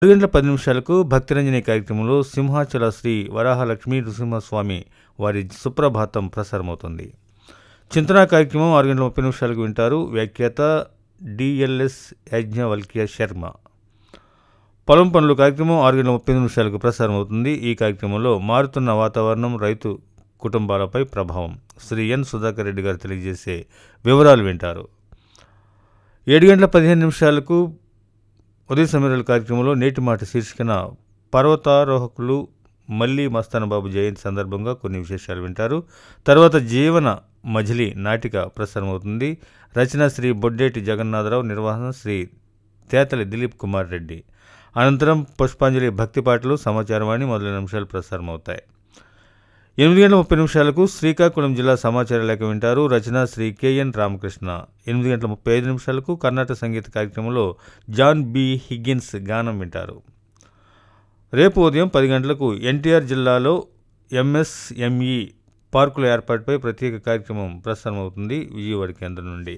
ఆరు గంటల పది నిమిషాలకు భక్తిరంజని కార్యక్రమంలో సింహాచల శ్రీ వరాహలక్ష్మీ నృసింహస్వామి వారి సుప్రభాతం ప్రసారమవుతుంది చింతనా కార్యక్రమం ఆరు గంటల ముప్పై నిమిషాలకు వింటారు వ్యాఖ్యాత డిఎల్ఎస్ యాజ్ఞవల్క్య శర్మ పొలం పనులు కార్యక్రమం ఆరు గంటల ముప్పై నిమిషాలకు ప్రసారం అవుతుంది ఈ కార్యక్రమంలో మారుతున్న వాతావరణం రైతు కుటుంబాలపై ప్రభావం శ్రీ ఎన్ సుధాకర్ రెడ్డి గారు తెలియజేసే వివరాలు వింటారు ఏడు గంటల పదిహేను నిమిషాలకు ఉదయ సమీరాల కార్యక్రమంలో నేటి మాట శీర్షికన పర్వతారోహకులు మల్లి మస్తానబాబు జయంతి సందర్భంగా కొన్ని విశేషాలు వింటారు తర్వాత జీవన మజిలీ నాటిక ప్రసారమవుతుంది రచన శ్రీ బొడ్డేటి జగన్నాథరావు నిర్వహణ శ్రీ తేతలి దిలీప్ కుమార్ రెడ్డి అనంతరం పుష్పాంజలి భక్తి పాటలు సమాచారవాణి మొదలైన అంశాలు ప్రసారమవుతాయి ఎనిమిది గంటల ముప్పై నిమిషాలకు శ్రీకాకుళం జిల్లా సమాచార లేఖ వింటారు రచన శ్రీ కెఎన్ రామకృష్ణ ఎనిమిది గంటల ముప్పై ఐదు నిమిషాలకు కర్ణాటక సంగీత కార్యక్రమంలో జాన్ బి హిగ్గిన్స్ గానం వింటారు రేపు ఉదయం పది గంటలకు ఎన్టీఆర్ జిల్లాలో ఎంఎస్ఎంఈ పార్కుల ఏర్పాటుపై ప్రత్యేక కార్యక్రమం ప్రసారమవుతుంది విజయవాడ కేంద్రం నుండి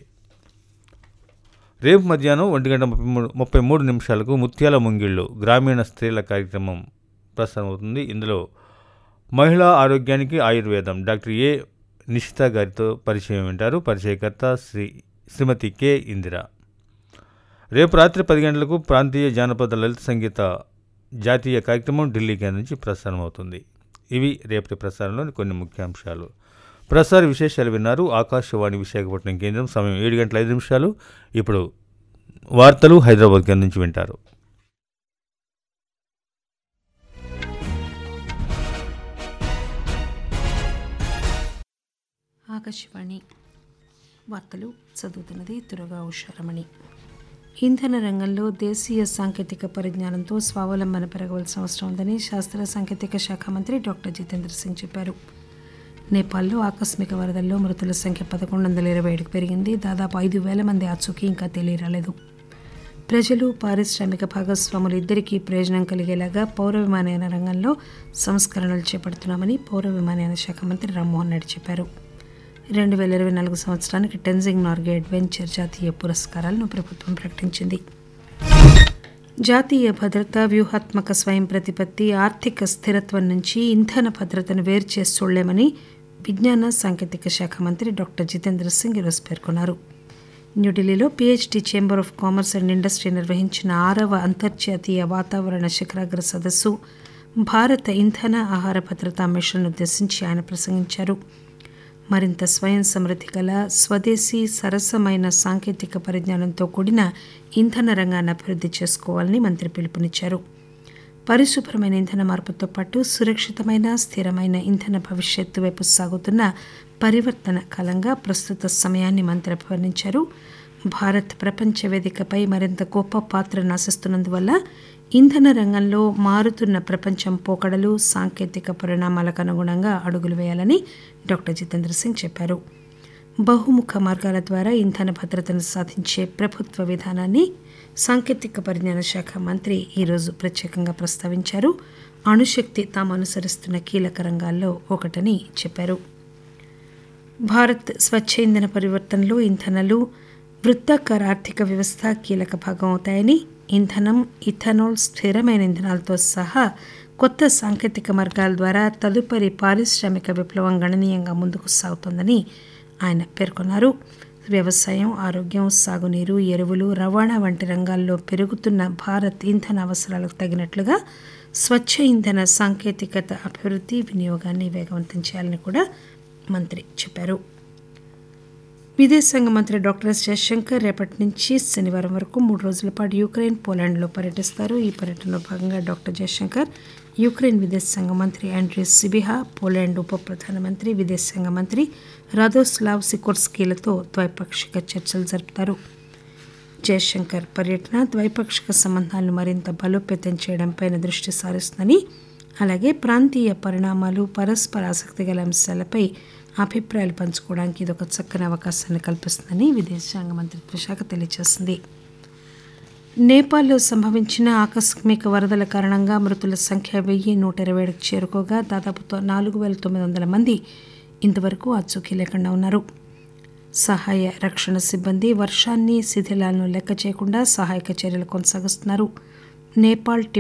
రేపు మధ్యాహ్నం ఒంటి గంట ముప్పై మూడు ముప్పై మూడు నిమిషాలకు ముత్యాల ముంగిళ్ళు గ్రామీణ స్త్రీల కార్యక్రమం ప్రసారమవుతుంది ఇందులో మహిళా ఆరోగ్యానికి ఆయుర్వేదం డాక్టర్ ఏ నిషిత గారితో పరిచయం వింటారు పరిచయకర్త శ్రీ శ్రీమతి కె ఇందిర రేపు రాత్రి పది గంటలకు ప్రాంతీయ జానపద లలిత సంగీత జాతీయ కార్యక్రమం ఢిల్లీ కేంద్రం నుంచి ప్రసారం అవుతుంది ఇవి రేపటి ప్రసారంలోని కొన్ని ముఖ్యాంశాలు ప్రసార విశేషాలు విన్నారు ఆకాశవాణి విశాఖపట్నం కేంద్రం సమయం ఏడు గంటల ఐదు నిమిషాలు ఇప్పుడు వార్తలు హైదరాబాద్ కేంద్రం నుంచి వింటారు ఆకాశవాణి వార్తలు చదువుతున్నది తురగా ఉషారమణి ఇంధన రంగంలో దేశీయ సాంకేతిక పరిజ్ఞానంతో స్వావలంబన పెరగవలసిన అవసరం ఉందని శాస్త్ర సాంకేతిక శాఖ మంత్రి డాక్టర్ జితేంద్ర సింగ్ చెప్పారు నేపాల్లో ఆకస్మిక వరదల్లో మృతుల సంఖ్య పదకొండు వందల ఇరవై ఏడుకు పెరిగింది దాదాపు ఐదు వేల మంది ఆచూకీ ఇంకా తెలియరాలేదు ప్రజలు పారిశ్రామిక భాగస్వాములు ఇద్దరికీ ప్రయోజనం కలిగేలాగా పౌర విమానయాన రంగంలో సంస్కరణలు చేపడుతున్నామని పౌర విమానయాన శాఖ మంత్రి రామ్మోహన్ రెడ్డి చెప్పారు రెండు వేల ఇరవై నాలుగు సంవత్సరానికి టెన్జింగ్ నార్గే అడ్వెంచర్ జాతీయ పురస్కారాలను ప్రభుత్వం ప్రకటించింది జాతీయ భద్రత వ్యూహాత్మక స్వయం ప్రతిపత్తి ఆర్థిక స్థిరత్వం నుంచి ఇంధన భద్రతను వేరు చేసి చూడలేమని విజ్ఞాన సాంకేతిక శాఖ మంత్రి డాక్టర్ జితేంద్ర సింగ్ ఈరోజు పేర్కొన్నారు న్యూఢిల్లీలో PHD chamber of commerce and industry నిర్వహించిన ఆరవ అంతర్జాతీయ వాతావరణ శిఖరాగ్ర సదస్సు భారత ఇంధన ఆహార భద్రతా మిషన్ ఉద్దేశించి ఆయన ప్రసంగించారు మరింత స్వయం సమృద్ధి గల స్వదేశీ సరసమైన సాంకేతిక పరిజ్ఞానంతో కూడిన ఇంధన రంగాన్ని అభివృద్ధి చేసుకోవాలని మంత్రి పిలుపునిచ్చారు పరిశుభ్రమైన ఇంధన మార్పుతో పాటు సురక్షితమైన స్థిరమైన ఇంధన భవిష్యత్తు వైపు సాగుతున్న పరివర్తన కాలంగా ప్రస్తుత సమయాన్ని మంత్రి అభివర్ణించారు భారత్ ప్రపంచ వేదికపై మరింత గొప్ప పాత్రను ఆశిస్తున్నందువల్ల ఇంధన రంగంలో మారుతున్న ప్రపంచం పోకడలు సాంకేతిక పరిణామాలకు అనుగుణంగా అడుగులు వేయాలని డాక్టర్ జితేంద్ర సింగ్ చెప్పారు బహుముఖ మార్గాల ద్వారా ఇంధన భద్రతను సాధించే ప్రభుత్వ విధానాన్ని సాంకేతిక పరిజ్ఞాన శాఖ మంత్రి ఈరోజు ప్రత్యేకంగా ప్రస్తావించారు అణుశక్తి తాము అనుసరిస్తున్న కీలక రంగాల్లో ఒకటని చెప్పారు భారత్ స్వచ్ఛ ఇంధన పరివర్తనలో ఇంధనాలు వృత్తాకార ఆర్థిక వ్యవస్థ కీలక భాగం అవుతాయని ఇంధనం ఇథనాల్ స్థిరమైన ఇంధనాలతో సహా కొత్త సాంకేతిక మార్గాల ద్వారా తదుపరి పారిశ్రామిక విప్లవం గణనీయంగా ముందుకు సాగుతోందని ఆయన పేర్కొన్నారు వ్యవసాయం ఆరోగ్యం సాగునీరు ఎరువులు రవాణా వంటి రంగాల్లో పెరుగుతున్న భారత్ ఇంధన అవసరాలకు తగినట్లుగా స్వచ్ఛ ఇంధన సాంకేతికత అభివృద్ధి వినియోగాన్ని వేగవంతం చేయాలని కూడా మంత్రి చెప్పారు విదేశాంగ మంత్రి డాక్టర్ ఎస్ జయశంకర్ రేపటి నుంచి శనివారం వరకు మూడు రోజుల పాటు యుక్రెయిన్ పోలాండ్లో పర్యటిస్తారు ఈ పర్యటనలో భాగంగా డాక్టర్ జయశంకర్ యుక్రెయిన్ విదేశాంగ మంత్రి ఆండ్రీ సిబిహా పోలాండ్ ఉప ప్రధానమంత్రి విదేశాంగ మంత్రి రాదోస్లావ్ సికోర్స్కీలతో ద్వైపాక్షిక చర్చలు జరుపుతారు జయశంకర్ పర్యటన ద్వైపాక్షిక సంబంధాలను మరింత బలోపేతం చేయడంపై దృష్టి సారిస్తుందని అలాగే ప్రాంతీయ పరిణామాలు పరస్పర ఆసక్తి గల అంశాలపై అభిప్రాయాలు పంచుకోవడానికి ఇది ఒక చక్కని అవకాశాన్ని కల్పిస్తుందని విదేశాంగ మంత్రిత్వ శాఖ తెలియజేసింది నేపాల్లో సంభవించిన ఆకస్మిక వరదల కారణంగా మృతుల సంఖ్య వెయ్యి నూట ఇరవై ఏడుకు చేరుకోగా దాదాపు నాలుగు వేల తొమ్మిది వందల మంది ఇంతవరకు ఆచూకీ లేకుండా ఉన్నారు సహాయ రక్షణ సిబ్బంది వర్షాన్ని శిథిలాలను లెక్క చేయకుండా సహాయక చర్యలు కొనసాగిస్తున్నారు నేపాల్